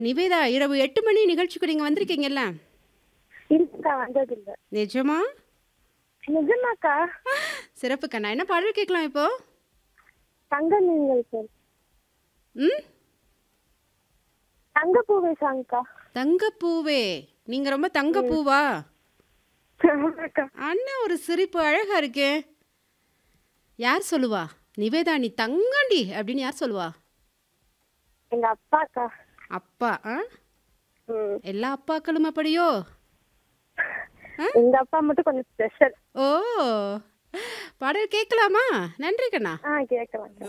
நிவேதா இரவு எட்டு மணி நிகழ்ச்சிக்கு நீங்கள் வந்திருக்கீங்கல்ல இல்லக்கா வந்ததில்ல நிஜமா நிஜமாக்கா சிறப்பு கண்ணா என்ன பாடல் கேட்கலாம் இப்போ தங்க நீங்கள் சார் ம் தங்க பூவே சாங்க்கா தங்கப்பூவே நீங்கள் ரொம்ப தங்கப்பூவா ஆமாக்கா அண்ணா ஒரு சிரிப்பு அழகா இருக்கே யார் சொல்லுவா நிவேதா நீ தங்கண்டி அப்படின்னு யார் சொல்லுவா எங்க அப்பாக்கா அப்பா ஆ ம் எல்லா அப்பாக்களும் அப்படியோ எங்க அப்பா மட்டும் கொஞ்சம் ஸ்பெஷல் ஓ பாடல் கேட்கலாமா நன்றி கண்ணா ஆ கேட்கலாங்க